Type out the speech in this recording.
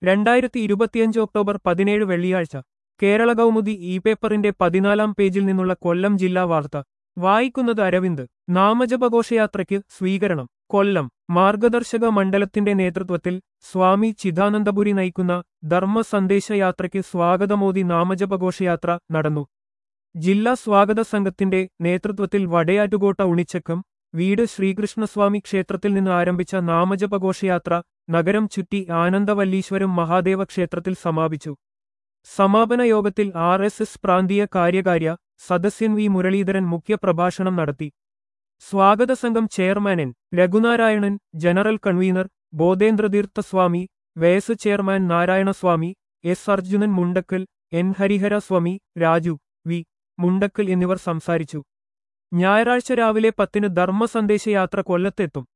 രണ്ടായിരത്തി ഇരുപത്തിയഞ്ച് ഒക്ടോബർ പതിനേഴ് വെള്ളിയാഴ്ച കേരള കൗമുദി ഇ പേപ്പറിന്റെ പതിനാലാം പേജിൽ നിന്നുള്ള കൊല്ലം ജില്ലാ വാർത്ത വായിക്കുന്നത് അരവിന്ദ് നാമജപഘോഷയാത്രയ്ക്ക് സ്വീകരണം കൊല്ലം മാർഗദർശക മണ്ഡലത്തിന്റെ നേതൃത്വത്തിൽ സ്വാമി ചിദാനന്ദപുരി നയിക്കുന്ന ധർമ്മ സന്ദേശയാത്രയ്ക്ക് സ്വാഗതമോദി നാമജപഘോഷയാത്ര നടന്നു ജില്ലാ സ്വാഗത സംഘത്തിന്റെ നേതൃത്വത്തിൽ വടയാറ്റുകോട്ട ഉണിച്ചക്കം വീട് ശ്രീകൃഷ്ണസ്വാമി ക്ഷേത്രത്തിൽ നിന്ന് ആരംഭിച്ച നാമജപഘോഷയാത്ര നഗരം ചുറ്റി ആനന്ദവല്ലീശ്വരം മഹാദേവ ക്ഷേത്രത്തിൽ സമാപിച്ചു സമാപന യോഗത്തിൽ ആർ എസ് എസ് പ്രാന്തീയ കാര്യകാര്യ സദസ്യൻ വി മുരളീധരൻ മുഖ്യപ്രഭാഷണം നടത്തി സ്വാഗത സംഘം chairman N Raghunarayanan general convener Bodhendratheertha Swami vice chairman Narayanaswami S Arjunan Mundakkal N Harihara Swami Raju V Mundakkal എന്നിവർ സംസാരിച്ചു ഞായറാഴ്ച രാവിലെ പത്തിന് ധർമ്മസന്ദേശയാത്ര കൊല്ലത്തെത്തും